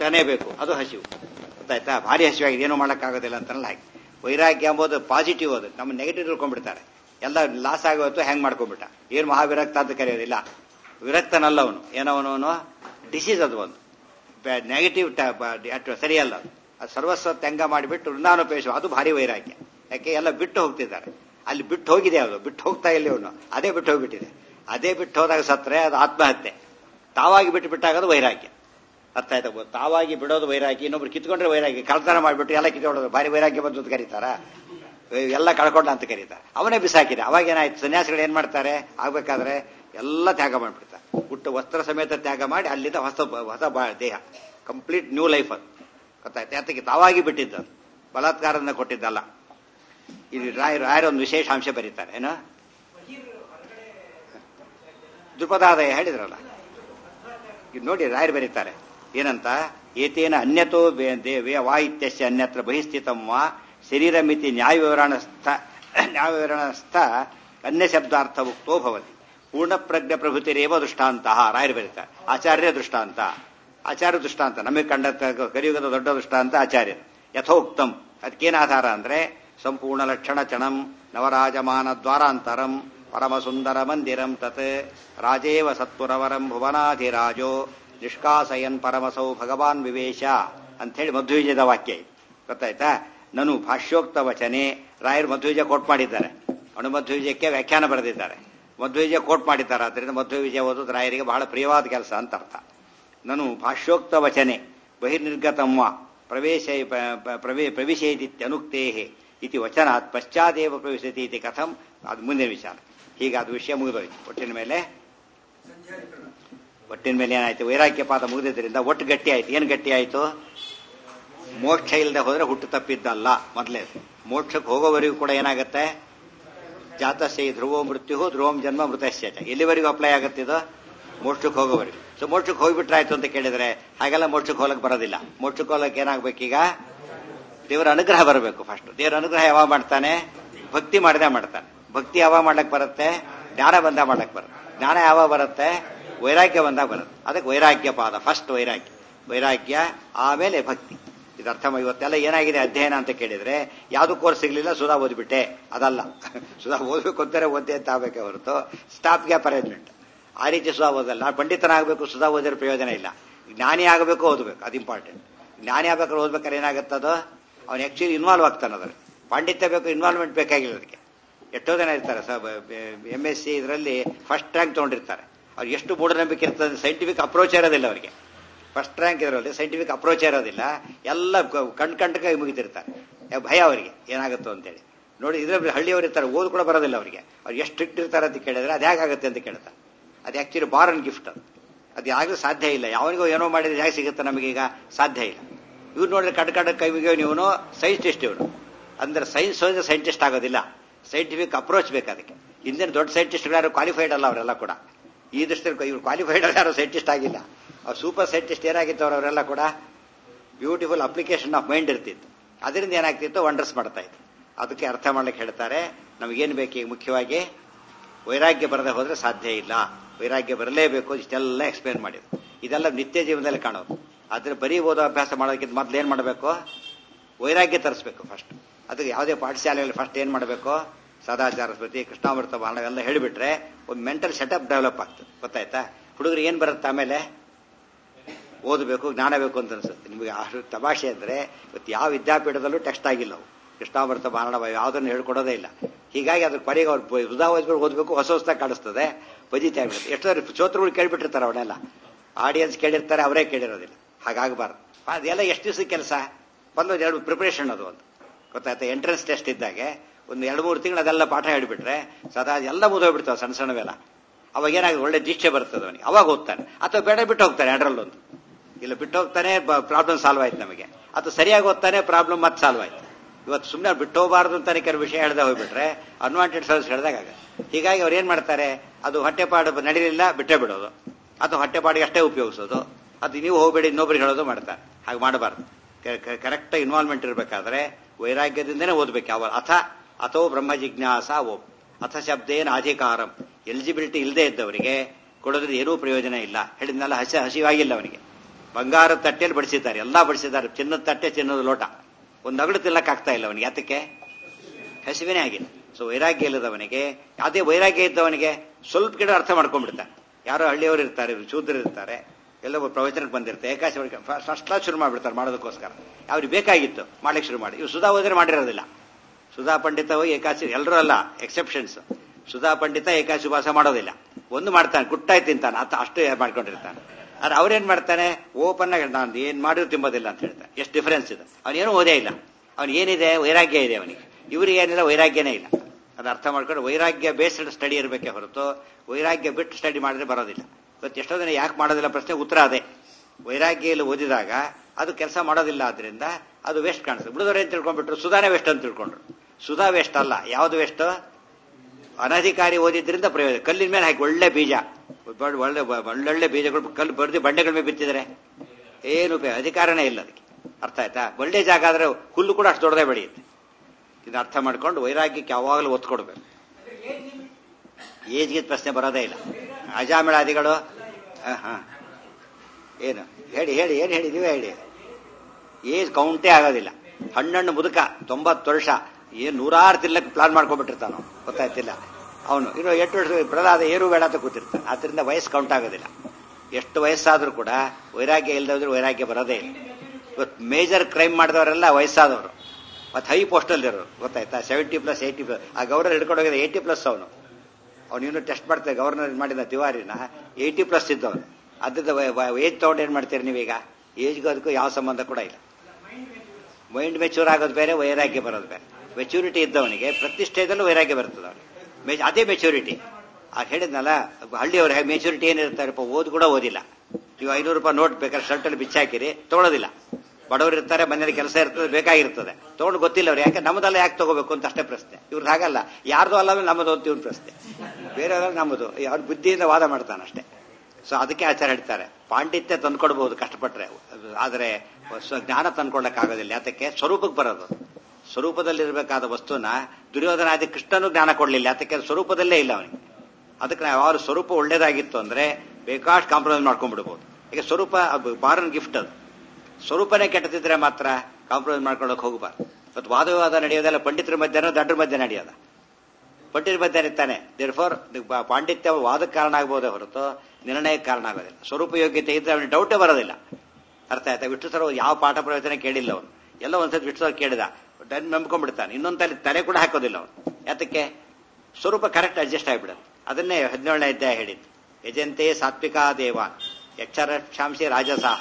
ಊಟನೇ ಬೇಕು ಅದು ಹಸಿವು ಗೊತ್ತಾಯ್ತಾ ಭಾರಿ ಹಸಿವಾಗಿದೆ ಏನೂ ಮಾಡೋಕ್ಕಾಗೋದಿಲ್ಲ ಅಂತನಲ್ಲ ಹಾಗೆ ವೈರಾಗ್ಯ ಎಂಬುದು ಪಾಸಿಟಿವ್ ಅದು ನಮ್ಮ ನೆಗೆಟಿವ್ ತಿಳ್ಕೊಂಡ್ಬಿಡ್ತಾರೆ ಎಲ್ಲ ಲಾಸ್ ಆಗೋತ್ತು ಹೆಂಗ್ ಮಾಡ್ಕೊಂಡ್ಬಿಟ್ಟ ಏನು ಮಹಾವಿರಕ್ತ ಅಂತ ಕರೆಯೋದಿಲ್ಲ ವಿರಕ್ತನಲ್ಲ ಅವನು ಏನವನು ಡಿಸೀಸ್ ಅದು ಒಂದು ನೆಗೆಟಿವ್ ಸರಿಯಲ್ಲ ಅದು ಅದು ಸರ್ವಸ್ವ ತ್ಯಂಗ ಮಾಡಿಬಿಟ್ಟು ವೃಂದಾನುಪೇಶ ಅದು ಭಾರಿ ವೈರಾಗ್ಯ ಯಾಕೆ ಎಲ್ಲ ಬಿಟ್ಟು ಹೋಗ್ತಿದ್ದಾರೆ ಅಲ್ಲಿ ಬಿಟ್ಟು ಹೋಗಿದೆ ಅದು ಬಿಟ್ಟು ಹೋಗ್ತಾ ಇಲ್ಲ ಅವನು ಅದೇ ಬಿಟ್ಟು ಹೋಗ್ಬಿಟ್ಟಿದೆ ಅದೇ ಬಿಟ್ಟು ಹೋದಾಗ ಸತ್ರೆ ಅದು ಆತ್ಮಹತ್ಯೆ ತಾವಾಗಿ ಬಿಟ್ಟು ಬಿಟ್ಟಾಗ ಅದು ವೈರಾಗ್ಯ ಅರ್ಥ ಆಯ್ತಾ ಗೊತ್ತಾ? ತಾವಾಗಿ ಬಿಡೋದು ವೈರಾಗ್ಯ ಇನ್ನೊಬ್ರು ಕಿತ್ಕೊಂಡ್ರೆ ವೈರಾಗ್ಯ ಕಳ್ತನ ಮಾಡಿಬಿಟ್ಟು ಎಲ್ಲ ಕಿತ್ಕೊಳ್ಳೋದು ಭಾರಿ ವೈರಾಗ್ಯ ಬಂತು ಅಂತ ಕರೀತಾರ ಎಲ್ಲ ಕಳ್ಕೊಂಡ ಅಂತ ಕರೀತಾರೆ ಅವನೇ ಬಿಸಾಕಿದೆ ಅವಾಗ ಏನಾಯ್ತು ಸನ್ಯಾಸಿಗಳು ಏನ್ ಮಾಡ್ತಾರೆ ಆಗ್ಬೇಕಾದ್ರೆ ಎಲ್ಲ ತ್ಯಾಗ ಮಾಡಿಬಿಡ್ತಾರೆ ಹುಟ್ಟು ವಸ್ತ್ರ ಸಮೇತ ತ್ಯಾಗ ಮಾಡಿ ಅಲ್ಲಿಂದ ಹೊಸ ಹೊಸ ಬಾ- ದೇಹ ಕಂಪ್ಲೀಟ್ ನ್ಯೂ ಲೈಫ್ ಅದು ಗೊತ್ತಾಯ್ತು ಯಾತಕ್ಕೆ ತಾವಾಗಿ ಬಿಟ್ಟಿದ್ದು ಅದು. ಬಲಾತ್ಕಾರದಿಂದ ಕೊಟ್ಟಿದ್ದಲ್ಲ ಇದು ರಾಯ್ ರಾಯರ ಒಂದು ವಿಶೇಷ ಅಂಶ ಬರೀತಾರೆ ಏನು ದ್ರುಪದಾದಯ ಹೇಳಿದ್ರಲ್ಲ ಇದು ನೋಡಿ ರಾಯರು ಬರೀತಾರೆ ಏನಂತ ಏತೇನ ಅನ್ಯತೋ ಬೇ- ದೇವೇ ವಾ ಇತ್ಯಸ್ಯ ಅನ್ಯತ್ರ ಬಹಿಸ್ಥಿತಂ ವಾ ಶರೀರ ಮಿತಿ ನ್ಯಾಯ ವಿವರಣಸ್ಥ ನ್ಯಾಯ ವಿವರಣಸ್ಥ ಅನ್ಯ ಶಬ್ದಾರ್ಥ ಉಕ್ತೋ ಭವತಿ ಪೂರ್ಣ ಪ್ರಜ್ಞ ಪ್ರಭೃತಿರೇವ ದೃಷ್ಟಾಂತ ರಾಯರು ಬರೀತಾರೆ ಆಚಾರ್ಯ ದೃಷ್ಟಾಂತ ಆಚಾರ್ಯ ದೃಷ್ಟಾಂತ ನಮಗೆ ಕಂಡ ಕಲಿಯುಗದ ದೊಡ್ಡ ದೃಷ್ಟಾಂತ ಆಚಾರ್ಯ ಯಥೋಕ್ತಂ ಅದಕ್ಕೇನು ಆಧಾರ ಅಂದ್ರೆ ಸಂಪೂರ್ಣ ಲಕ್ಷಣ ಚಣಂ ನವರಾಜಮಾನ ದ್ವಾರಾಂತರಂ ಪರಮ ಸುಂದರ ಮಂದಿರಂ ತತ್ ರಾಜೇವ ಸತ್ಪುರವರಂ ಭುವನಾಧಿರಾಜೋ ನಿಷ್ಕಾಸಯನ್ ಪರಮಸೌ ಭಗವಾನ್ ವಿವೇಶ ಅಂಥೇಳಿ ಮಧ್ವಿಜಯದ ವಾಕ್ಯ ಇದು. ಗೊತ್ತಾಯ್ತಾ ನಾನು ಭಾಷ್ಯೋಕ್ತ ವಚನೆ ರಾಯರು ಮಧ್ವಿಜಯ ಕೋಟ್ ಮಾಡಿದ್ದಾರೆ ಅಣುಮಧ್ವಿಜಯಕ್ಕೆ ವ್ಯಾಖ್ಯಾನ ಬರೆದಿದ್ದಾರೆ ಮಧ್ವಿಜಯ ಕೋಟ್ ಮಾಡಿದ್ದಾರೆ ಅದರಿಂದ ಮಧ್ವಿಜಯ ಓದೋದು ರಾಯರಿಗೆ ಬಹಳ ಪ್ರಿಯವಾದ ಕೆಲಸ ಅಂತ ಅರ್ಥ ನಾನು ಭಾಷ್ಯೋಕ್ತ ವಚನೆ ಬಹಿರ್ನಿರ್ಗತಂವ ಪ್ರವೇಶ ಪ್ರವೇ ಪ್ರವಿಶೇದಿತ್ಯನುಕ್ತೇ ಇತಿ ವಚನಾತ್ ಪಶ್ಚಾದೇವ ಪ್ರವೇಶತಿ ಇತಿ ಕಥಂ ಅದು ಮುಂದಿನ ವಿಚಾರ ಹೀಗೆ ಅದು ವಿಷಯ ಮುಗಿದೋಯ್ತು ಒಟ್ಟಿನ ಮೇಲೆ ಒಟ್ಟಿನ ಮೇಲೆ ಏನಾಯ್ತು ವೈರಾಗ್ಯ ಪಾದ ಮುಗಿದಿದ್ದರಿಂದ ಒಟ್ಟು ಗಟ್ಟಿ ಆಯ್ತು ಏನು ಗಟ್ಟಿ ಆಯ್ತು ಮೋಕ್ಷ ಇಲ್ಲದೆ ಹೋದ್ರೆ ಹುಟ್ಟು ತಪ್ಪಿದ್ದಲ್ಲ ಮೊದಲೇ ಮೋಕ್ಷಕ್ಕೆ ಹೋಗೋವರೆಗೂ ಕೂಡ ಏನಾಗುತ್ತೆ ಜಾತಸ್ಯ ಧ್ರುವೋ ಮೃತ್ಯು ಧ್ರುವಂ ಜನ್ಮ ಮೃತಸ್ಯ ಚ. ಎಲ್ಲಿವರೆಗೂ ಅಪ್ಲೈ ಆಗುತ್ತಿದ್ದು ಮೋಕ್ಷಕ್ಕೆ ಹೋಗೋವರೆಗೂ ಸೊ ಮೋಕ್ಷಕ್ಕೆ ಹೋಗ್ಬಿಟ್ರಾಯ್ತು ಅಂತ ಕೇಳಿದ್ರೆ ಹಾಗೆಲ್ಲ ಮೋಕ್ಷಕ್ಕೆ ಹೋಗಕ್ಕೆ ಬರೋದಿಲ್ಲ ಮೋಕ್ಷಕ್ಕೆ ಹೋಗಕ್ಕೆ ಏನಾಗ್ಬೇಕೀಗ ದೇವರ ಅನುಗ್ರಹ ಬರಬೇಕು ಫಸ್ಟ್ ದೇವರ ಅನುಗ್ರಹ ಯಾವಾಗ ಮಾಡ್ತಾನೆ ಭಕ್ತಿ ಮಾಡದೆ ಮಾಡ್ತಾನೆ ಭಕ್ತಿ ಯಾವಾಗ ಮಾಡಕ್ ಬರುತ್ತೆ ಜ್ಞಾನ ಬಂದ ಮಾಡಕ್ ಬರುತ್ತೆ ಜ್ಞಾನ ಯಾವಾಗ ಬರುತ್ತೆ ವೈರಾಗ್ಯ ಬಂದಾಗ ಬರುತ್ತೆ ಅದಕ್ಕೆ ವೈರಾಗ್ಯ ಪಾದ ಫಸ್ಟ್ ವೈರಾಗ್ಯ ವೈರಾಗ್ಯ ಆಮೇಲೆ ಭಕ್ತಿ ಇದು ಅರ್ಥ ಮಾ- ಇವತ್ತೆಲ್ಲ ಏನಾಗಿದೆ ಅಧ್ಯಯನ ಅಂತ ಕೇಳಿದ್ರೆ ಯಾವ್ದು ಕೋರ್ಸ್ ಸಿಗ್ಲಿಲ್ಲ ಸುಧಾ ಓದ್ಬಿಟ್ಟೆ ಅದಲ್ಲ ಸುಧಾ ಓದ್ಬೇಕು ಅಂತಾರೆ ಓದ್ದೆ ಅಂತ ಆಗ್ಬೇಕೆ ಹೊರತು ಸ್ಟಾಪ್ ಗ್ಯಾಪ್ ಅರೇಂಜ್ಮೆಂಟ್ ಆ ರೀತಿ ಸುಧಾ ಓದಲ್ಲ ನಾನು ಪಂಡಿತನಾಗಬೇಕು ಸುಧಾ ಓದಿರೋ ಪ್ರಯೋಜನ ಇಲ್ಲ ಜ್ಞಾನಿ ಆಗಬೇಕು ಓದಬೇಕು ಅದು ಇಂಪಾರ್ಟೆಂಟ್ ಜ್ಞಾನಿ ಆಗ್ಬೇಕಾದ್ರೆ ಓದ್ಬೇಕಾದ್ರೆ ಏನಾಗುತ್ತದೋ ಅವನು ಆಕ್ಚುಲಿ ಇನ್ವಾಲ್ವ್ ಆಗ್ತಾನೆ ಅದ್ರಲ್ಲಿ ಪಾಂಡಿತ್ಯ ಬೇಕು ಇನ್ವಾಲ್ವ್ಮೆಂಟ್ ಬೇಕಾಗಿಲ್ಲ ಅದಕ್ಕೆ ಎಷ್ಟೋ ಜನ ಇರ್ತಾರೆ ಸರ್ ಎಂ ಎಸ್ ಸಿ ಇದರಲ್ಲಿ ಫಸ್ಟ್ ರ್ಯಾಂಕ್ ತೊಗೊಂಡಿರ್ತಾರೆ ಅವ್ರಿಗೆ ಎಷ್ಟು ಮೂಢನಂಬಿಕೆ ಇರ್ತದೆ ಸೈಂಟಿಫಿಕ್ ಅಪ್ರೋಚ್ ಇರೋದಿಲ್ಲ ಅವರಿಗೆ ಫಸ್ಟ್ ರ್ಯಾಂಕ್ ಇದರಲ್ಲಿ ಸೈಂಟಿಫಿಕ್ ಅಪ್ರೋಚ್ ಇರೋದಿಲ್ಲ ಎಲ್ಲ ಕ- ಕಣ್ ಕಂಟಕ ಮುಗಿತಿರ್ತಾರೆ ಯಾ- ಭಯ ಅವರಿಗೆ ಏನಾಗುತ್ತೋ ಅಂತೇಳಿ ನೋಡಿ ಇದ್ರಲ್ಲಿ ಹಳ್ಳಿಯವರು ಇರ್ತಾರೆ ಓದ್ ಕೂಡ ಬರೋದಿಲ್ಲ ಅವರಿಗೆ ಅವ್ರು ಎಷ್ಟು ಸ್ಟ್ರಿಕ್ಟ್ ಇರ್ತಾರೆ ಅಂತ ಕೇಳಿದ್ರೆ ಅದು ಹೇಗಾಗುತ್ತೆ ಅಂತ ಕೇಳ್ತಾರೆ ಅದು ಆಕ್ಚುಲಿ ಬಾರನ್ ಗಿಫ್ಟ್ ಅದು ಅದು ಯಾವಾಗಲೂ ಸಾಧ್ಯ ಇಲ್ಲ ಯಾವನಿಗೋ ಏನೋ ಮಾಡಿದ್ರೆ ಹೇಗೆ ಸಿಗುತ್ತೆ ನಮಗೀಗ ಸಾಧ್ಯ ಇಲ್ಲ ಇವ್ರು ನೋಡಿದ್ರೆ ಕಡ್ ಕಡ್ ಕೈ ಮುಗಿಯೋ ನೀವು ಸೈಂಟಿಸ್ಟ್ ಇವನು ಅಂದ್ರೆ ಸೈನ್ಸ್ ಹೋದ್ರೆ ಸೈಂಟಿಸ್ಟ್ ಆಗೋದಿಲ್ಲ ಸೈಂಟಿಫಿಕ್ ಅಪ್ರೋಚ್ ಬೇಕು ಅದಕ್ಕೆ ಹಿಂದಿನ ದೊಡ್ಡ ಸೈಂಟಿಸ್ಟ್ಗಳು ಯಾರು ಕ್ವಾಲಿಫೈಡ್ ಅಲ್ಲ ಅವರೆಲ್ಲ ಕೂಡ ಈ ದೃಷ್ಟಿಯಲ್ಲಿ ಇವ್ರು ಕ್ವಾಲಿಫೈಡ್ ಅಲ್ಲ ಯಾರು ಸೈಂಟಿಸ್ಟ್ ಆಗಿಲ್ಲ ಅವ್ರು ಸೂಪರ್ ಸೈಂಟಿಸ್ಟ್ ಏನಾಗಿತ್ತು ಅವರೆಲ್ಲ ಕೂಡ ಬ್ಯೂಟಿಫುಲ್ ಅಪ್ಲಿಕೇಶನ್ ಆಫ್ ಮೈಂಡ್ ಇರ್ತಿತ್ತು ಅದರಿಂದ ಏನಾಗ್ತಿತ್ತು ವಂಡರ್ಸ್ ಮಾಡ್ತಾ ಇತ್ತು ಅದಕ್ಕೆ ಅರ್ಥ ಮಾಡ್ಲಿಕ್ಕೆ ಹೇಳ್ತಾರೆ ನಮಗೇನು ಬೇಕು ಈಗ ಮುಖ್ಯವಾಗಿ ವೈರಾಗ್ಯ ಬರದೆ ಹೋದ್ರೆ ಸಾಧ್ಯ ಇಲ್ಲ ವೈರಾಗ್ಯ ಬರಲೇಬೇಕು ಇಷ್ಟೆಲ್ಲ ಎಕ್ಸ್ಪ್ಲೇನ್ ಮಾಡಿದ್ರು ಇದೆಲ್ಲ ನಿತ್ಯ ಜೀವನದಲ್ಲಿ ಕಾಣೋದು ಆದ್ರೆ ಬರೀ ಓದೋ ಅಭ್ಯಾಸ ಮಾಡೋದಕ್ಕಿಂತ ಮೊದಲು ಏನ್ ಮಾಡಬೇಕು ವೈರಾಗ್ಯ ತರಿಸ್ಬೇಕು ಫಸ್ಟ್ ಅದಕ್ಕೆ ಯಾವುದೇ ಪಾಠಶಾಲೆಯಲ್ಲಿ ಫಸ್ಟ್ ಏನ್ ಮಾಡಬೇಕು ಸದಾಚಾರ ಸ್ಮೃತಿ ಕೃಷ್ಣಾಮೃತ ಬಾಣ ಎಲ್ಲ ಹೇಳಿಬಿಟ್ರೆ ಒಂದು ಮೆಂಟಲ್ ಸೆಟಪ್ ಡೆವಲಪ್ ಆಗ್ತದೆ ಗೊತ್ತಾಯ್ತಾ ಹುಡುಗರು ಏನ್ ಬರುತ್ತೆ ಆಮೇಲೆ ಓದಬೇಕು ಜ್ಞಾನ ಬೇಕು ಅಂತ ಅನ್ಸುತ್ತೆ ನಿಮಗೆ ಅಷ್ಟು ತಮಾಷೆ ಅಂದ್ರೆ ಇವತ್ತು ಯಾವ ವಿದ್ಯಾಪೀಠದಲ್ಲೂ ಟೆಕ್ಸ್ಟ್ ಆಗಿಲ್ಲ ಅವು ಕೃಷ್ಣಾಮೃತ ಬಾರಣ ಯಾವುದನ್ನು ಹೇಳ್ಕೊಡೋದೇ ಇಲ್ಲ ಹೀಗಾಗಿ ಅದ್ರ ಕೊನೆಗೆ ಅವ್ರು ವೃಧಾ ಓದ್ಬೇಕು ಓದಬೇಕು ಹೊಸ ಹೊಸದಾಗಿ ಕಾಣಿಸ್ತದೆ ಬಜಿತಾ ಆಗ್ಬಿಡುತ್ತೆ ಎಷ್ಟೋ ಶ್ರೋತೃಗಳು ಕೇಳ್ಬಿಟ್ಟಿರ್ತಾರೆ ಅವನ್ನೆಲ್ಲ ಆಡಿಯನ್ಸ್ ಕೇಳಿರ್ತಾರೆ ಅವರೇ ಕೇಳಿರೋದಿಲ್ಲ ಹಾಗಾಗಬಾರ್ದು ಅದೆಲ್ಲ ಎಷ್ಟು ದಿವಸ ಕೆಲಸ ಒಂದು ಎರಡು ಪ್ರಿಪರೇಷನ್ ಅದು ಒಂದು ಗೊತ್ತಾಯ್ತಾ ಎಂಟ್ರೆನ್ಸ್ ಟೆಸ್ಟ್ ಇದ್ದಾಗೆ ಒಂದು ಎರಡು ಮೂರು ತಿಂಗಳು ಅದೆಲ್ಲ ಪಾಠ ಹೇಳಿಬಿಟ್ರೆ ಸದಾ ಎಲ್ಲ ಮುದೋಗ್ಬಿಡ್ತಾವೆ ಸಣ್ಣ ಸಣ್ಣವೆಲ್ಲ ಅವಾಗ ಏನಾಗುತ್ತೆ ಒಳ್ಳೆ ದೀಕ್ಷೆ ಬರ್ತದೆ ಅವನಿಗೆ ಅವಾಗ ಓದ್ತಾನೆ ಅಥವಾ ಬೇಡ ಬಿಟ್ಟು ಹೋಗ್ತಾನೆ ಎರಡರಲ್ಲೊಂದು ಇಲ್ಲ ಬಿಟ್ಟು ಹೋಗ್ತಾನೆ ಪ್ರಾಬ್ಲಮ್ ಸಾಲ್ವ್ ಆಯ್ತು ನಮಗೆ ಅಥವಾ ಸರಿಯಾಗಿ ಓದ್ತಾನೆ ಪ್ರಾಬ್ಲಮ್ ಮತ್ತೆ ಸಾಲ್ವ್ ಆಯ್ತು ಇವತ್ತು ಸುಮ್ಮನೆ ಬಿಟ್ಟು ಹೋಗಬಾರ್ದು ಅಂತ ಕೆಲವು ವಿಷಯ ಹೇಳ್ದೆ ಹೋಗ್ಬಿಟ್ರೆ ಅನ್ವಾಂಟೆಡ್ ಸರ್ವಿಸ್ ಹೇಳ್ದಾಗ ಹೀಗಾಗಿ ಅವ್ರು ಏನ್ ಮಾಡ್ತಾರೆ ಅದು ಹೊಟ್ಟೆಪಾಡು ನಡೀಲಿಲ್ಲ ಬಿಟ್ಟೇ ಬಿಡೋದು ಅಥವಾ ಹೊಟ್ಟೆಪಾಡಿಗೆ ಅಷ್ಟೇ ಉಪಯೋಗಿಸೋದು ಅದು ನೀವು ಹೋಗಬೇಡಿ ಇನ್ನೊಬ್ರಿಗೆ ಹೇಳೋದು ಮಾಡ್ತಾರೆ ಹಾಗೆ ಮಾಡಬಾರ್ದು ಕರೆಕ್ಟ್ ಇನ್ವಾಲ್ವ್ಮೆಂಟ್ ಇರಬೇಕಾದ್ರೆ ವೈರಾಗ್ಯದಿಂದನೇ ಓದ್ಬೇಕು ಯಾವ ಅಥ ಅಥೋ ಬ್ರಹ್ಮ ಜಿಜ್ಞಾಸ ಓಂ ಅಥ ಶಬ್ದೇನ ಅಧಿಕಾರಂ ಎಲಿಜಿಬಿಲಿಟಿ ಇಲ್ಲದೆ ಇದ್ದವರಿಗೆ ಕೊಡೋದ್ರಿಂದ ಏನೂ ಪ್ರಯೋಜನ ಇಲ್ಲ ಹೇಳಿದ್ನಲ್ಲ ಹಸಿ ಹಸಿವಾಗಿಲ್ಲ ಅವನಿಗೆ ಬಂಗಾರದ ತಟ್ಟೆಯಲ್ಲಿ ಬಡಿಸಿದ್ದಾರೆ ಎಲ್ಲ ಬಡಿಸಿದ್ದಾರೆ ಚಿನ್ನದ ತಟ್ಟೆ ಚಿನ್ನದ ಲೋಟ ಒಂದು ನಗಡು ತಿನ್ನಕ್ಕಾಗ್ತಾ ಇಲ್ಲ ಅವನಿಗೆ ಯಾತಕ್ಕೆ ಹಸಿವಿನೇ ಆಗಿದೆ ಸೊ ವೈರಾಗ್ಯ ಇಲ್ಲದವನಿಗೆ ಅದೇ ವೈರಾಗ್ಯ ಇದ್ದವನಿಗೆ ಸ್ವಲ್ಪ ಗಿಡ ಅರ್ಥ ಮಾಡ್ಕೊಂಡ್ಬಿಡ್ತಾನೆ ಯಾರೋ ಹಳ್ಳಿಯವರು ಇರ್ತಾರೆ ಶೂದ್ರರು ಇರ್ತಾರೆ ಎಲ್ಲ ಪ್ರವಚನಕ್ಕೆ ಬಂದಿರ್ತಾರೆ ಏಕಾಶಿ ಫಸ್ಟ್ ಕ್ಲಾಸ್ ಶುರು ಮಾಡಿಬಿಡ್ತಾರೆ ಮಾಡೋದಕ್ಕೋಸ್ಕರ ಅವ್ರಿಗೆ ಬೇಕಾಗಿತ್ತು ಮಾಡ್ಲಿಕ್ಕೆ ಶುರು ಮಾಡಿ ಇವು ಸುಧಾ ಓದಿದ್ರೆ ಮಾಡಿರೋದಿಲ್ಲ ಸುಧಾ ಪಂಡಿತ ಹೋಗಿ ಏಕಾಶಿ ಎಲ್ಲರೂ ಅಲ್ಲ ಎಕ್ಸೆಪ್ಷನ್ಸ್ ಸುಧಾ ಪಂಡಿತ ಏಕಾಶಿ ಉಪವಾಸ ಮಾಡೋದಿಲ್ಲ ಒಂದು ಮಾಡ್ತಾನೆ ಗುಟ್ಟಾಗಿ ತಿಂತಾನೆ ಆತ ಅಷ್ಟು ಮಾಡ್ಕೊಂಡಿರ್ತಾನೆ ಆದ್ರೆ ಅವ್ರೇನ್ ಮಾಡ್ತಾನೆ ಓಪನ್ ಆಗಿ ನಾನು ಏನ್ ಮಾಡಿದ್ರು ತಿಂಬೋದಿಲ್ಲ ಅಂತ ಹೇಳ್ತಾನೆ ಎಷ್ಟು ಡಿಫರೆನ್ಸ್ ಇದೆ ಅವನೇನು ಓದೇ ಇಲ್ಲ ಅವ್ನು ಏನಿದೆ ವೈರಾಗ್ಯ ಇದೆ ಅವನಿಗೆ ಇವ್ರಿಗೆ ಏನಿಲ್ಲ ವೈರಾಗ್ಯನೇ ಇಲ್ಲ ಅದು ಅರ್ಥ ಮಾಡ್ಕೊಂಡು ವೈರಾಗ್ಯ ಬೇಸ್ಡ್ ಸ್ಟಡಿ ಇರಬೇಕೆ ಹೊರತು ವೈರಾಗ್ಯ ಬಿಟ್ಟು ಸ್ಟಡಿ ಮಾಡಿದ್ರೆ ಬರೋದಿಲ್ಲ ಇವತ್ತು ಎಷ್ಟೋ ದಿನ ಯಾಕೆ ಮಾಡೋದಿಲ್ಲ ಪ್ರಶ್ನೆ ಉತ್ತರ ಅದೇ ವೈರಾಗ್ಯಲ್ಲಿ ಓದಿದಾಗ ಅದು ಕೆಲಸ ಮಾಡೋದಿಲ್ಲ ಆದ್ರಿಂದ ಅದು ವೇಸ್ಟ್ ಕಾಣಿಸ್ತದೆ ಉಳಿದವ್ರು ಏನ್ ತಿಳ್ಕೊಂಡ್ಬಿಟ್ರು ಸುಧಾನೇ ವೇಸ್ಟ್ ಅಂತ ತಿಳ್ಕೊಂಡ್ರು ಸುಧಾ ವೇಸ್ಟ್ ಅಲ್ಲ ಯಾವ್ದು ವೇಸ್ಟ್ ಅನಧಿಕಾರಿ ಓದಿದ್ರಿಂದ ಪ್ರಯೋಜನ ಕಲ್ಲಿನ ಮೇಲೆ ಹಾಕಿ ಒಳ್ಳೆ ಬೀಜ ಬ- ಒಳ್ಳೆ ಬ- ಒಳ್ಳೊಳ್ಳೆ ಬೀಜಗಳು ಕಲ್ಲು ಬರೆದು ಬಂಡೆಗಳ ಮೇಲೆ ಬಿತ್ತಿದರೆ ಏನು ಉಪಯೋಗ ಅಧಿಕಾರನೇ ಇಲ್ಲ ಅದಕ್ಕೆ ಅರ್ಥ ಆಯ್ತಾ ಒಳ್ಳೆ ಜಾಗ ಆದ್ರೆ ಹುಲ್ಲು ಕೂಡ ಅಷ್ಟು ದೊಡ್ಡದೇ ಬೆಳೆಯುತ್ತೆ ಇದನ್ನ ಅರ್ಥ ಮಾಡ್ಕೊಂಡು ವೈರಾಗ್ಯಕ್ಕೆ ಯಾವಾಗಲೂ ಒತ್ತು ಕೊಡಬೇಕು ಏಜ್ಗೆ ಪ್ರಶ್ನೆ ಬರೋದೇ ಇಲ್ಲ ಅಜಾಮಿಳಾದಿಗಳು ಹ, ಹ. ಏನು ಹೇಳಿ ಹೇಳಿ ಏನು ಹೇಳಿ ನೀವೇ ಹೇಳಿ ಏಜ್ ಕೌಂಟೇ ಆಗೋದಿಲ್ಲ ಹಣ್ಣಣ್ಣು ಮುದುಕ ತೊಂಬತ್ತು ವರ್ಷ ಏನ್ ನೂರಾರು ತಿನ್ನಕ್ಕೆ ಪ್ಲಾನ್ ಮಾಡ್ಕೊಂಡ್ಬಿಟ್ಟಿರ್ತಾನ ಗೊತ್ತಾಯ್ತಿಲ್ಲ ಅವನು ಇನ್ನು ಎಂಟು ವರ್ಷ ಪ್ರಹ್ಲಾದ ಏನು ಬೇಡ ಅಂತ ಕೂತಿರ್ತಾನೆ ಆದ್ರಿಂದ ವಯಸ್ಸು ಕೌಂಟ್ ಆಗೋದಿಲ್ಲ ಎಷ್ಟು ವಯಸ್ಸಾದ್ರೂ ಕೂಡ ವೈರಾಗ್ಯ ಇಲ್ಲದ್ರೆ ವೈರಾಗ್ಯ ಬರೋದೇ ಇಲ್ಲ ಇವತ್ತು ಮೇಜರ್ ಕ್ರೈಮ್ ಮಾಡಿದವರೆಲ್ಲ ವಯಸ್ಸಾದವರು ಮತ್ತೆ ಹೈ ಪೋಸ್ಟಲ್ಲಿ ಇರೋರು ಗೊತ್ತಾಯ್ತಾ ಸೆವೆಂಟಿ ಪ್ಲಸ್ ಏಯ್ಟಿ ಪ್ಲಸ್ ಆ ಗವರ್ನರ್ ಹಿಡ್ಕೊಂಡು ಹೋಗಿದ ಏಯ್ಟಿ ಪ್ಲಸ್ ಅವನು ಅವನು ಇನ್ನೂ ಟೆಸ್ಟ್ ಮಾಡ್ತಾರೆ ಗವರ್ನರ್ ಮಾಡಿದ ತಿವಾರಿನ ಏಯ್ಟಿ ಪ್ಲಸ್ ಇದ್ದವನು ಅದ್ರದ್ದು ಏಜ್ ತಗೊಂಡು ಏನ್ ಮಾಡ್ತೀರಿ ನೀವೀಗ ಏಜ್ಗೂ ಅದಕ್ಕೂ ಯಾವ ಸಂಬಂಧ ಕೂಡ ಇಲ್ಲ ಮೈಂಡ್ ಮೆಚೂರ್ ಆಗೋದು ಬೇರೆ ವೈರಾಗ್ಯ ಬರೋದು ಬೇರೆ ಮೆಚೂರಿಟಿ ಇದ್ದವನಿಗೆ ಪ್ರತಿ ಸ್ಟೇಜಲ್ಲೂ ವೈರಾಗ್ಯ ಬರ್ತದೆ ಅವನಿಗೆ ಮೆ- ಅದೇ ಮೆಚೂರಿಟಿ ಆ ಹೇಳಿದ್ನಲ್ಲ ಹಳ್ಳಿಯವ್ರ ಮೆಚೂರಿಟಿ ಏನಿರ್ತಾರಪ್ಪ ಓದ್ ಕೂಡ ಓದಿಲ್ಲ ನೀವು ಐನೂರು ರೂಪಾಯಿ ನೋಟ್ ಬೇಕಾದ್ರೆ ಶರ್ಟಲ್ಲಿ ಬಿಚ್ಚಾಕಿರಿ ತಗೊಳ್ಳೋದಿಲ್ಲ ಬಡವರು ಇರ್ತಾರೆ ಮನೇಲಿ ಕೆಲಸ ಇರ್ತದೆ ಬೇಕಾಗಿರ್ತದೆ ತಗೊಂಡು ಗೊತ್ತಿಲ್ಲ ಅವ್ರು ಯಾಕೆ ನಮ್ಮದಲ್ಲ ಯಾಕೆ ತಗೋಬೇಕು ಅಂತ ಅಷ್ಟೇ ಪ್ರಶ್ನೆ ಇವ್ರದ್ದು ಹಾಗಲ್ಲ ಯಾರ್ದು ಅಲ್ಲ ನಮ್ಮದು ಅಂತ ಇವ್ರ ಪ್ರಶ್ನೆ ಬೇರೆಯವ್ರ ನಮ್ಮದು ಅವ್ರ ಬುದ್ಧಿಯಿಂದ ವಾದ ಮಾಡ್ತಾನೆ ಅಷ್ಟೇ ಸೊ ಅದಕ್ಕೆ ಆಚಾರ ಹೇಳ್ತಾರೆ ಪಾಂಡಿತ್ಯ ತಂದ್ಕೊಡ್ಬಹುದು ಕಷ್ಟಪಟ್ರೆ ಆದರೆ ಸ್ವ- ಜ್ಞಾನ ತಂದ್ಕೊಳ್ಳಕ್ಕಾಗೋದಿಲ್ಲ ಯಾತಕ್ಕೆ ಸ್ವರೂಪಕ್ಕೆ ಬರೋದು ಸ್ವರೂಪದಲ್ಲಿರಬೇಕಾದ ವಸ್ತುನ ದುರ್ಯೋಧನಾದಿ ಕೃಷ್ಣನು ಜ್ಞಾನ ಕೊಡ್ಲಿಲ್ಲ ಯಾತಕ್ಕೆ ಅದು ಸ್ವರೂಪದಲ್ಲೇ ಇಲ್ಲ ಅವನಿಗೆ ಅದಕ್ಕೆ ನಾವು ಯಾರು ಸ್ವರೂಪ ಒಳ್ಳೇದಾಗಿತ್ತು ಅಂದ್ರೆ ಬೇಕಾಷ್ಟು ಕಾಂಪ್ರಮೈಸ್ ಮಾಡ್ಕೊಂಡ್ಬಿಡ್ಬೋದು ಈಗ ಸ್ವರೂಪ ಬಾರನ್ ಗಿಫ್ಟ್ ಅದು ಸ್ವರೂಪನೇ ಕೆಟ್ಟದಿದ್ರೆ ಮಾತ್ರ ಕಾಂಪ್ರಮೈಸ್ ಮಾಡ್ಕೊಳ್ಳೋಕೆ ಹೋಗಬಾರ್ದು ಇವತ್ತು ವಾದವಾದ ನಡೆಯೋದೆಲ್ಲ ಪಂಡಿತರ ಮಧ್ಯನೋ ದಡ್ಡರ ಮಧ್ಯೆ ನಡೆಯೋದ ಪಂಡಿತರ ಮಧ್ಯೆ ಇರ್ತಾನೆ ದೇರ್ ಫಾರ್ ಪಾಂಡಿತ್ಯ ವಾದಕ್ಕೆ ಕಾರಣ ಆಗ್ಬೋದೇ ಹೊರತು ನಿರ್ಣಯಕ್ಕೆ ಕಾರಣ ಆಗೋದಿಲ್ಲ ಸ್ವರೂಪ ಯೋಗ್ಯತೆ ಇದ್ರೆ ಅವನಿಗೆ ಡೌಟೇ ಬರೋದಿಲ್ಲ ಅರ್ಥ ಆಯ್ತಾ ವಿಷ್ಣು ಸರ್ ಯಾವ ಪಾಠ ಪ್ರವಚನ ಕೇಳಿಲ್ಲ ಅವನು ಎಲ್ಲ ಒಂದ್ಸತಿ ವಿಷ್ಣು ಸರ್ ಕೇಳಿದ ಡನ್ ನಂಬ್ಕೊಂಡ್ಬಿಡ್ತಾನೆ ಇನ್ನೊಂದ್ ತಲೆ ತಲೆ ಕೂಡ ಹಾಕೋದಿಲ್ಲ ಅವನು ಯಾತಕ್ಕೆ ಸ್ವರೂಪ ಕರೆಕ್ಟ್ ಅಡ್ಜಸ್ಟ್ ಆಗಿಬಿಡುತ್ತೆ ಅದನ್ನೇ ಹದಿನೇಳನೇ ಅಧ್ಯಾಯ ಹೇಳಿದ್ದು ಯಜಂತೆ ಸಾತ್ವಿಕಾ ದೇವ ಯಕ್ಷರಕ್ಷಾಂಶಿ ರಾಜಸಾಹ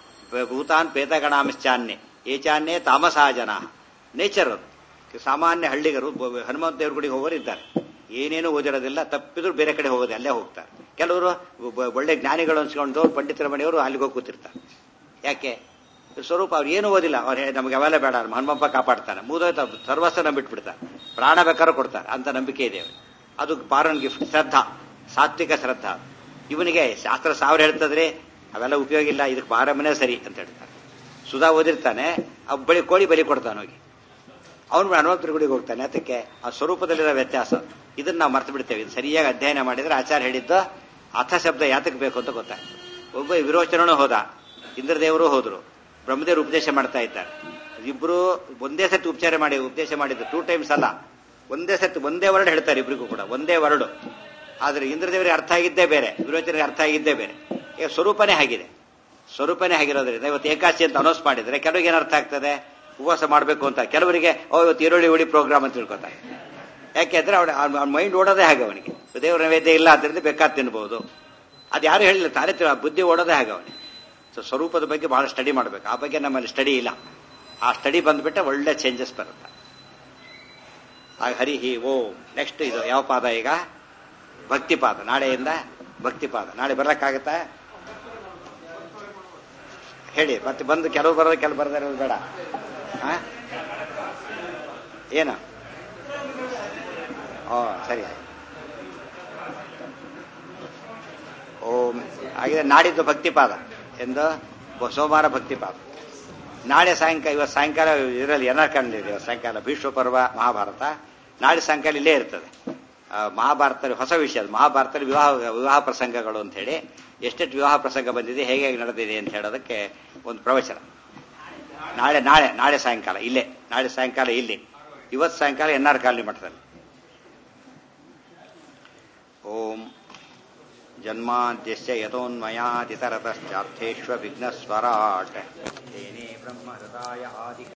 ಭೂತಾನ್ ಪ್ರೇತಗಣಾಂಶ್ಚಾನ್ಯೆ ಏಚಾನ್ಯೇ ತಾಮಸಾ ಜನ ನೇಚರ್ ಅದು ಸಾಮಾನ್ಯ ಹಳ್ಳಿಗರು ಬ- ಹನುಮಂತ ದೇವ್ರ ಗುಡಿಗೆ ಹೋಗೋರು ಇದ್ದಾರೆ ಏನೇನು ಓದಿರೋದಿಲ್ಲ ತಪ್ಪಿದ್ರು ಬೇರೆ ಕಡೆ ಹೋಗೋದು ಅಲ್ಲೇ ಹೋಗ್ತಾರೆ ಕೆಲವರು ಬ- ಒಳ್ಳೆ ಜ್ಞಾನಿಗಳು ಅನ್ಸ್ಕೊಂಡು ಪಂಡಿತರ ಮನೆಯವರು ಅಲ್ಲಿಗೆ ಹೋಗಿ ಕೂತಿರ್ತಾರೆ ಯಾಕೆ ಸ್ವರೂಪ ಅವ್ರು ಏನು ಓದಿಲ್ಲ ಅವ್ರು ಹೇ- ನಮ್ಗೆ ಅವೆಲ್ಲ ಬೇಡ ಹನುಮಪ್ಪ ಕಾಪಾಡ್ತಾನೆ ಮೂದೋಯ್ತು ಅವ್ರು ಸರ್ವಸ್ವ ನಂಬಿಟ್ಬಿಡ್ತಾರೆ ಪ್ರಾಣ ಬೇಕಾದ್ರೂ ಕೊಡ್ತಾರೆ ಅಂತ ನಂಬಿಕೆ ಇದೆ ಅವ್ರಿಗೆ. ಅದು ಪಾರನ್ ಗಿಫ್ಟ್ ಶ್ರದ್ಧಾ ಸಾತ್ವಿಕ ಶ್ರದ್ಧಾ ಇವನಿಗೆ ಶಾಸ್ತ್ರ ಸಾವಿರ ಹೇಳ್ತದ್ರಿ ಅವೆಲ್ಲ ಉಪಯೋಗ ಇಲ್ಲ ಇದಕ್ಕೆ ಬಾರಮನೆ ಸರಿ ಅಂತ ಹೇಳ್ತಾರೆ ಸುಧಾ ಓದಿರ್ತಾನೆ ಆ ಬಳಿ ಕೋಳಿ ಬಲಿ ಕೊಡ್ತಾನೆ ಹೋಗಿ ಅವನು ಹನುಮಂತರ ಗುಡಿಗೆ ಹೋಗ್ತಾನೆ ಅದಕ್ಕೆ ಆ ಸ್ವರೂಪದಲ್ಲಿರೋ ವ್ಯತ್ಯಾಸ ಇದನ್ನ ನಾವು ಮರ್ತು ಬಿಡ್ತೇವೆ ಇದು ಸರಿಯಾಗಿ ಅಧ್ಯಯನ ಮಾಡಿದ್ರೆ ಆಚಾರ ಹೇಳಿದ್ದು ಅಥ ಶಬ್ದ ಯಾತಕ್ಕೆ ಬೇಕು ಅಂತ ಗೊತ್ತಾಗ್ತದೆ ಒಬ್ಬ ವಿರೋಚನೂ ಹೋದ ಇಂದ್ರದೇವರು ಹೋದ್ರು ಬ್ರಹ್ಮದೇವರು ಉಪದೇಶ ಮಾಡ್ತಾ ಇದ್ದಾರೆ ಇಬ್ರು ಒಂದೇ ಸತಿ ಉಪಚಾರ ಮಾಡಿ ಉಪದೇಶ ಮಾಡಿದ್ದು ಟೂ ಟೈಮ್ಸ್ ಅಲ್ಲ ಒಂದೇ ಸತಿ ಒಂದೇ ವರ್ಡ್ ಹೇಳ್ತಾರೆ ಇಬ್ರಿಗೂ ಕೂಡ ಒಂದೇ ವರ್ಡ್ ಆದ್ರೆ ಇಂದ್ರದೇವರಿಗೆ ಅರ್ಥ ಆಗಿದ್ದೇ ಬೇರೆ ವಿರೋಚನಿಗೆ ಅರ್ಥ ಆಗಿದ್ದೇ ಬೇರೆ ಈಗ ಸ್ವರೂಪನೇ ಆಗಿದೆ ಸ್ವರೂಪನೇ ಆಗಿರೋದ್ರಿಂದ ಇವತ್ತು ಏಕಾಶಿ ಅಂತ ಅನೌನ್ಸ್ ಮಾಡಿದ್ರೆ ಕೆಲವರಿಗೆ ಏನ್ ಅರ್ಥ ಆಗ್ತದೆ ಉಪವಾಸ ಮಾಡಬೇಕು ಅಂತ ಕೆಲವರಿಗೆ ಓ ಇವತ್ತು ಈರುಳ್ಳಿ ಹುಳಿ ಪ್ರೋಗ್ರಾಮ್ ಅಂತ ತಿಳ್ಕೊತಾರೆ ಯಾಕೆಂದ್ರೆ ಅವನ ಮೈಂಡ್ ಓಡೋದೇ ಹಾಗೆ ಅವನಿಗೆ ದೇವರ ನೈವೇದ್ಯ ಇಲ್ಲ ಅದರಿಂದ ಬೇಕಾದ ತಿನ್ಬಹುದು ಅದು ಯಾರು ಹೇಳಿಲ್ಲ ತಾನೇ ತಿಳ್- ಆ ಬುದ್ಧಿ ಓಡೋದೇ ಹಾಗೆ ಅವನಿಗೆ ಸೊ ಸ್ವರೂಪದ ಬಗ್ಗೆ ಬಹಳ ಸ್ಟಡಿ ಮಾಡಬೇಕು ಆ ಬಗ್ಗೆ ನಮ್ಮಲ್ಲಿ ಸ್ಟಡಿ ಇಲ್ಲ ಆ ಸ್ಟಡಿ ಬಂದ್ಬಿಟ್ಟೆ ಒಳ್ಳೆ ಚೇಂಜಸ್ ಬರುತ್ತೆ ಆಗ ಹರಿ ಹಿ ಓಂ ನೆಕ್ಸ್ಟ್ ಇದು ಯಾವ ಪಾದ ಈಗ ಭಕ್ತಿಪಾದ ನಾಳೆಯಿಂದ ಭಕ್ತಿಪಾದ ನಾಳೆ ಬರ್ಲಕ್ಕಾಗತ್ತಾ ಹೇಳಿ ಮತ್ತೆ ಬಂದು ಕೆಲವು ಬರೋದು ಕೆಲವು ಬರದೇ ಇರೋದು ಬೇಡ ಆ? ಏನು ಓ ಸರಿ ಓಂ ಹಾಗಿದೆ ನಾಡಿದ್ದು ಭಕ್ತಿಪಾದ ಎಂದು ಬ- ಸೋಮವಾರ ಭಕ್ತಿಪಾದ ನಾಳೆ ಸಾಯಂಕಾಲ ಇವತ್ತು ಸಾಯಂಕಾಲ ಇದರಲ್ಲಿ ಎನರ್ಕಂಡ್ ಇದೆ ಇವತ್ತು ಸಾಯಂಕಾಲ ಭೀಷ್ಮ ಪರ್ವ ಮಹಾಭಾರತ ನಾಳೆ ಸಾಯಂಕಾಲ ಇಲ್ಲೇ ಇರ್ತದೆ ಆ, ಮಹಾಭಾರತದಲ್ಲಿ ಹೊಸ ವಿಷಯ ಅದು ಮಹಾಭಾರತದಲ್ಲಿ ವಿವಾಹ ವಿವಾಹ ಪ್ರಸಂಗಗಳು ಅಂತ ಹೇಳಿ ಎಷ್ಟೆಷ್ಟು ವಿವಾಹ ಪ್ರಸಂಗ ಬಂದಿದೆ ಹೇಗೆ ಹೇಗೆ ನಡೆದಿದೆ ಅಂತ ಹೇಳೋದಕ್ಕೆ ಒಂದು ಪ್ರವಚನ ನಾಳೆ ನಾಳೆ ನಾಳೆ ಸಾಯಂಕಾಲ ಇಲ್ಲೇ ನಾಳೆ ಸಾಯಂಕಾಲ ಇಲ್ಲಿ ಇವತ್ತು ಸಾಯಂಕಾಲ ಎನ್ ಆರ್ ಕಾಲನಿ ಮಠದಲ್ಲಿ ಓಂ ಜನ್ಮಾದ್ಯಸ್ಯ ಯತೋನ್ಮಯಾದಿತರತಶ್ಚಾರ್ಥೇಷ್ವ ವಿಘ್ನಸ್ವರಾಟ್ ತೇನೇ ಬ್ರಹ್ಮ ಹೃದಯ ಆದಿ